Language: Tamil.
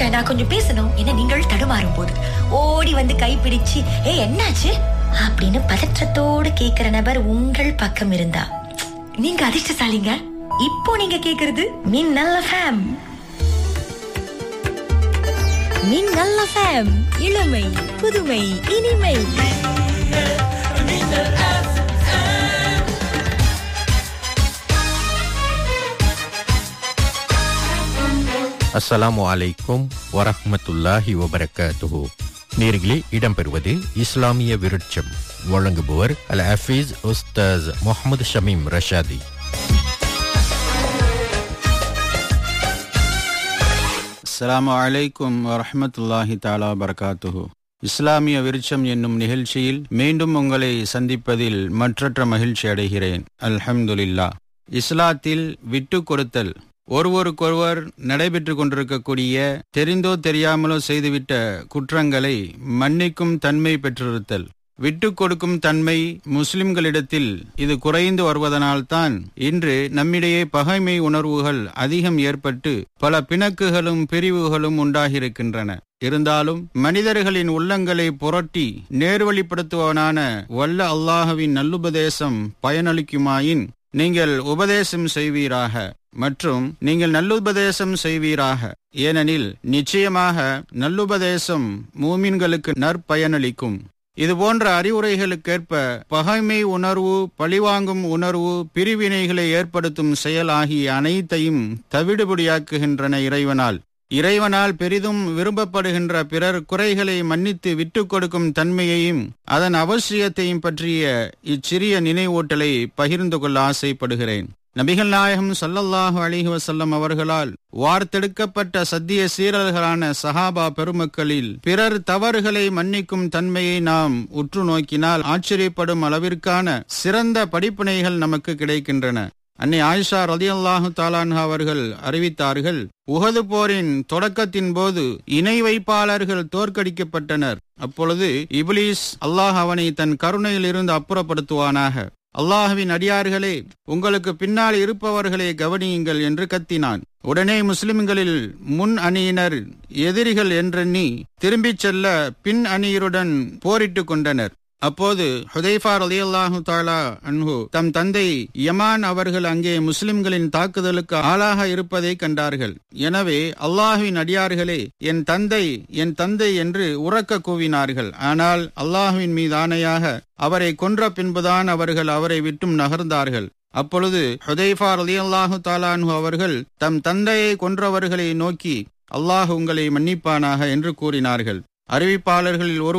இருங்க நான் கொஞ்சம் பேசணும் என நீங்கள் தடுமாறும் போது ஓடி வந்து கைப்பிடிச்சு ஏ என்னாச்சு அப்படின்னு பதற்றத்தோடு கேக்குற நபர் உங்கள் பக்கம் இருந்தா நீங்க அதிர்ஷ்டசாலிங்க இப்போ நீங்க கேக்குறது மின்னல்ல ஃபேம் மின்னல்ல ஃபேம் இளமை புதுமை இனிமை அஸ்ஸலாமு அலைக்கும் வரஹ்மத்துல்லாஹி வபரகாத்துஹு நேர்களே இடம்பெறுவது இஸ்லாமிய விருட்சம் வழங்குபவர் அல் ஹஃபீஸ் உஸ்தாஸ் முகமது ஷமீம் ரஷாதி அஸ்ஸலாமு அலைக்கும் வரஹ்மத்துல்லாஹி தாலா பரகாத்துஹு இஸ்லாமிய விருட்சம் என்னும் நிகழ்ச்சியில் மீண்டும் உங்களை சந்திப்பதில் மற்றற்ற மகிழ்ச்சி அடைகிறேன் அல்ஹம்துலில்லா இஸ்லாத்தில் விட்டு கொடுத்தல் ஒருவருக்கொருவர் நடைபெற்று கொண்டிருக்கக்கூடிய தெரிந்தோ தெரியாமலோ செய்துவிட்ட குற்றங்களை மன்னிக்கும் தன்மை பெற்றிருத்தல் விட்டு கொடுக்கும் தன்மை முஸ்லிம்களிடத்தில் இது குறைந்து வருவதனால்தான் இன்று நம்மிடையே பகைமை உணர்வுகள் அதிகம் ஏற்பட்டு பல பிணக்குகளும் பிரிவுகளும் உண்டாகியிருக்கின்றன இருந்தாலும் மனிதர்களின் உள்ளங்களை புரட்டி நேர்வழிப்படுத்துவனான வல்ல அல்லாஹவின் நல்லுபதேசம் பயனளிக்குமாயின் நீங்கள் உபதேசம் செய்வீராக மற்றும் நீங்கள் நல்லுபதேசம் செய்வீராக ஏனெனில் நிச்சயமாக நல்லுபதேசம் மூமின்களுக்கு நற்பயனளிக்கும் இது போன்ற அறிவுரைகளுக்கேற்ப பகைமை உணர்வு பழிவாங்கும் உணர்வு பிரிவினைகளை ஏற்படுத்தும் செயல் ஆகிய அனைத்தையும் தவிடுபடியாக்குகின்றன இறைவனால் இறைவனால் பெரிதும் விரும்பப்படுகின்ற பிறர் குறைகளை மன்னித்து விட்டு கொடுக்கும் தன்மையையும் அதன் அவசியத்தையும் பற்றிய இச்சிறிய நினைவூட்டலை பகிர்ந்து கொள்ள ஆசைப்படுகிறேன் நபிகள் நாயகம் சல்லல்லாஹு அலிஹி வசல்லம் அவர்களால் வார்த்தெடுக்கப்பட்ட சத்திய சீரல்களான சஹாபா பெருமக்களில் பிறர் தவறுகளை மன்னிக்கும் தன்மையை நாம் உற்று நோக்கினால் ஆச்சரியப்படும் அளவிற்கான சிறந்த படிப்பினைகள் நமக்கு கிடைக்கின்றன அன்னை ஆயிஷா ரதியல்லாஹு தாலான்ஹா அவர்கள் அறிவித்தார்கள் உகது போரின் தொடக்கத்தின் போது இணை வைப்பாளர்கள் தோற்கடிக்கப்பட்டனர் அப்பொழுது இப்லீஸ் அல்லாஹ் அவனை தன் கருணையில் இருந்து அப்புறப்படுத்துவானாக அல்லாஹுவின் அடியார்களே உங்களுக்கு பின்னால் இருப்பவர்களை கவனியுங்கள் என்று கத்தினான் உடனே முஸ்லிம்களில் முன் அணியினர் எதிரிகள் என்றெண்ணி திரும்பிச் செல்ல பின் அணியருடன் போரிட்டுக் கொண்டனர் அப்போது ஹுதைஃபா ரலியல்லாஹு தாலா அன்ஹு தம் தந்தை யமான் அவர்கள் அங்கே முஸ்லிம்களின் தாக்குதலுக்கு ஆளாக இருப்பதை கண்டார்கள் எனவே அல்லாஹுவின் அடியார்களே என் தந்தை என் தந்தை என்று உறக்க கூவினார்கள் ஆனால் அல்லாஹுவின் மீது ஆணையாக அவரை கொன்ற பின்புதான் அவர்கள் அவரை விட்டும் நகர்ந்தார்கள் அப்பொழுது ஹுதைஃபா ரலியல்லாஹு தாலான்ஹு அவர்கள் தம் தந்தையை கொன்றவர்களை நோக்கி அல்லாஹ் உங்களை மன்னிப்பானாக என்று கூறினார்கள் அறிவிப்பாளர்களில் ஒரு